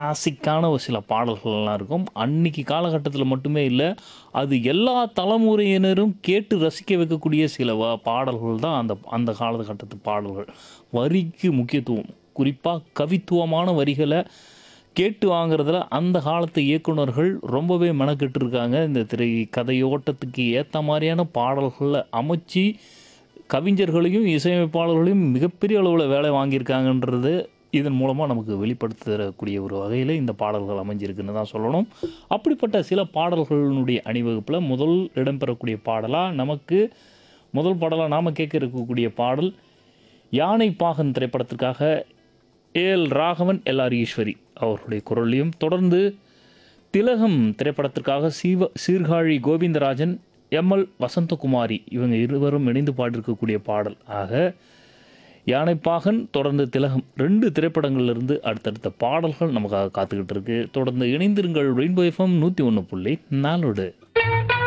கிளாசிக்கான ஒரு சில பாடல்கள்லாம் இருக்கும் அன்னைக்கு காலகட்டத்தில் மட்டுமே இல்லை அது எல்லா தலைமுறையினரும் கேட்டு ரசிக்க வைக்கக்கூடிய சில வ பாடல்கள் தான் அந்த அந்த காலகட்டத்து பாடல்கள் வரிக்கு முக்கியத்துவம் குறிப்பாக கவித்துவமான வரிகளை கேட்டு வாங்குறதுல அந்த காலத்து இயக்குனர்கள் ரொம்பவே மெனக்கெட்டு இருக்காங்க இந்த திரை கதையோட்டத்துக்கு ஏற்ற மாதிரியான பாடல்களை அமைச்சு கவிஞர்களையும் இசையமைப்பாளர்களையும் மிகப்பெரிய அளவில் வேலை வாங்கியிருக்காங்கன்றது இதன் மூலமாக நமக்கு வெளிப்படுத்தக்கூடிய ஒரு வகையில் இந்த பாடல்கள் அமைஞ்சிருக்குன்னு தான் சொல்லணும் அப்படிப்பட்ட சில பாடல்களினுடைய அணிவகுப்பில் முதல் இடம்பெறக்கூடிய பாடலாக நமக்கு முதல் பாடலாக நாம் கேட்க இருக்கக்கூடிய பாடல் யானை பாகன் திரைப்படத்திற்காக ஏஎல் ராகவன் எல்ஆர் ஈஸ்வரி அவர்களுடைய குரலையும் தொடர்ந்து திலகம் திரைப்படத்திற்காக சீவ சீர்காழி கோவிந்தராஜன் எம்எல் வசந்தகுமாரி இவங்க இருவரும் இணைந்து பாடியிருக்கக்கூடிய பாடல் ஆக யானைப்பாகன் தொடர்ந்து திலகம் ரெண்டு திரைப்படங்கள்லேருந்து அடுத்தடுத்த பாடல்கள் நமக்காக காத்துக்கிட்டு இருக்கு தொடர்ந்து இணைந்திருங்கள் ரெயின்போ எஃப்எம் நூற்றி ஒன்று புள்ளி நாலோடு